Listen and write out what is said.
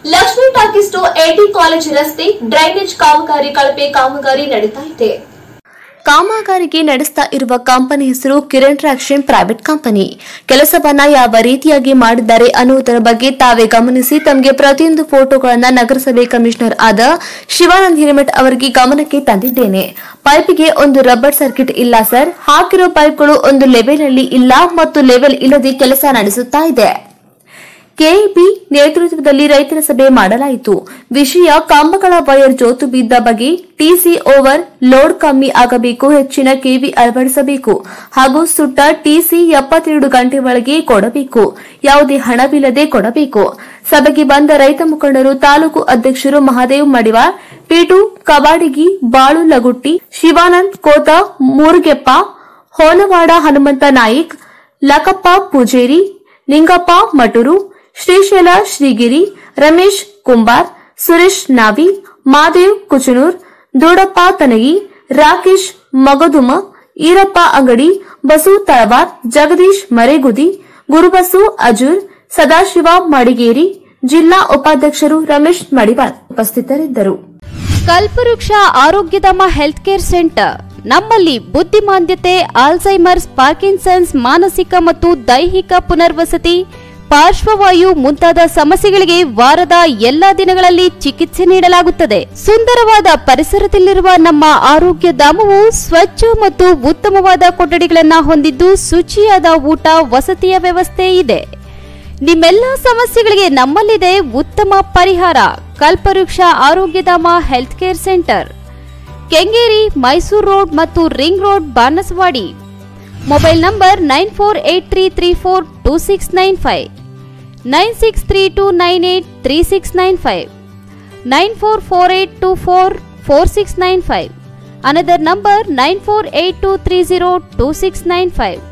Lakshmi talkies to AT college ರಸ್ತೆ drainage ಕಾಮಗಾರಿ ಕಳಪೆ ಕಾಮಗಾರಿ ನಡೀತಾ ಇದೆ ಕಾಮಗಾರಿಗೆ ನಡೆಸ್ತಾ ಇರುವ ಕಂಪನಿ ಹೆಸರು ಕಿರಣ್ ಟ್ರಾಕ್ಷನ್ ಪ್ರೈವೇಟ್ ಕಂಪನಿ ಕೆಲಸವನ್ನ ಯಾವ ರೀತಿಯಾಗಿ ಮಾಡಿದ್ದಾರೆ ಅನ್ನುವುದರ ಬಗ್ಗೆ ತಾವೇ ಗಮನಿಸಿ ತಮಗೆ ಪ್ರತಿಯೊಂದು ಫೋಟೋಗಳನ್ನ ನಗರಸಭೆ ಕಮಿಷನರ್ ಆದ ಶಿವಾನಂದ್ ಹಿರೇಮಠ್ ಅವರಿಗೆ ಗಮನಕ್ಕೆ ತಂದಿದ್ದೇನೆ ಪೈಪ್ಗೆ ಒಂದು ರಬ್ಬರ್ ಸರ್ಕಿಟ್ ಇಲ್ಲ ಸರ್ ಹಾಕಿರೋ ಪೈಪ್ಗಳು ಒಂದು ಲೆವೆಲ್ನಲ್ಲಿ ಇಲ್ಲ ಮತ್ತು ಲೆವೆಲ್ ಇಲ್ಲದೆ ಕೆಲಸ ನಡೆಸುತ್ತಾ ಇದೆ ಕೆಇಬಿ ನೇತೃತ್ವದಲ್ಲಿ ರೈತರ ಸಭೆ ಮಾಡಲಾಯಿತು ವಿಷಯ ಕಂಬಗಳ ವೈರ್ ಜೋತು ಬಿದ್ದ ಬಗ್ಗೆ ಟಿಸಿ ಓವರ್ ಲೋಡ್ ಕಮ್ಮಿ ಆಗಬೇಕು ಹೆಚ್ಚಿನ ಕೆವಿ ಅಳವಡಿಸಬೇಕು ಹಾಗೂ ಸುಟ್ಟ ಟಿಸಿ ಎಪ್ಪತ್ತೆರಡು ಗಂಟೆ ಒಳಗೆ ಕೊಡಬೇಕು ಯಾವುದೇ ಹಣವಿಲ್ಲದೆ ಕೊಡಬೇಕು ಸಭೆಗೆ ಬಂದ ರೈತ ಮುಖಂಡರು ತಾಲೂಕು ಅಧ್ಯಕ್ಷರು ಮಹಾದೇವ್ ಮಡಿವಾಳ್ ಪೀಟು ಕಬಾಡಿಗಿ ಬಾಳು ಲಗುಟ್ಟಿ ಶಿವಾನಂದ್ ಕೋತ ಮೂರ್ಗೆಪ್ಪ ಹೋನವಾಡ ಹನುಮಂತ ನಾಯಿಕ್ ಲಕಪ್ಪ ಪೂಜೇರಿ ನಿಂಗಪ್ಪ ಮಟೂರು ಶ್ರೀಶೈಲ ಶ್ರೀಗಿರಿ ರಮೇಶ್ ಕುಂಬಾರ್ ಸುರೇಶ್ ನಾವಿ ಮಾದೇವ್ ಕುಚನೂರ್ ದೊಡಪ್ಪ ತನಗಿ ರಾಕೇಶ್ ಮಗದುಮ ಈರಪ್ಪ ಅಂಗಡಿ ಬಸು ತಳವಾರ್ ಜಗದೀಶ್ ಮರೇಗುದಿ ಗುರುಬಸು ಅಜೂರ್ ಸದಾಶಿವ ಮಡಿಗೇರಿ ಜಿಲ್ಲಾ ಉಪಾಧ್ಯಕ್ಷರು ರಮೇಶ್ ಮಡಿವಾಳ್ ಉಪಸ್ಥಿತರಿದ್ದರು ಕಲ್ಪವೃಕ್ಷ ಆರೋಗ್ಯಧಾಮ ಹೆಲ್ತ್ ಕೇರ್ ಸೆಂಟರ್ ನಮ್ಮಲ್ಲಿ ಬುದ್ಧಿಮಾಂದ್ಯತೆ ಆಲ್ಝೈಮರ್ಸ್ ಪಾರ್ಕಿನ್ಸನ್ಸ್ ಮಾನಸಿಕ ಮತ್ತು ದೈಹಿಕ ಪುನರ್ವಸತಿ ಪಾರ್ಶ್ವವಾಯು ಮುಂತಾದ ಸಮಸ್ಯೆಗಳಿಗೆ ವಾರದ ಎಲ್ಲಾ ದಿನಗಳಲ್ಲಿ ಚಿಕಿತ್ಸೆ ನೀಡಲಾಗುತ್ತದೆ ಸುಂದರವಾದ ಪರಿಸರದಲ್ಲಿರುವ ನಮ್ಮ ಆರೋಗ್ಯ ಧಾಮವು ಸ್ವಚ್ಛ ಮತ್ತು ಉತ್ತಮವಾದ ಕೊಠಡಿಗಳನ್ನ ಹೊಂದಿದ್ದು ಶುಚಿಯಾದ ಊಟ ವಸತಿಯ ವ್ಯವಸ್ಥೆ ಇದೆ ನಿಮ್ಮೆಲ್ಲ ಸಮಸ್ಯೆಗಳಿಗೆ ನಮ್ಮಲ್ಲಿದೆ ಉತ್ತಮ ಪರಿಹಾರ Kalpavriksha Arogyadhama health care center Kengeri Mysuru road ಮತ್ತು ring road Banaswadi mobile number nine four eight three three four two six nine five nine six three two nine eight three six nine five nine four four eight two four four six nine five another number nine four eight two three zero two six nine five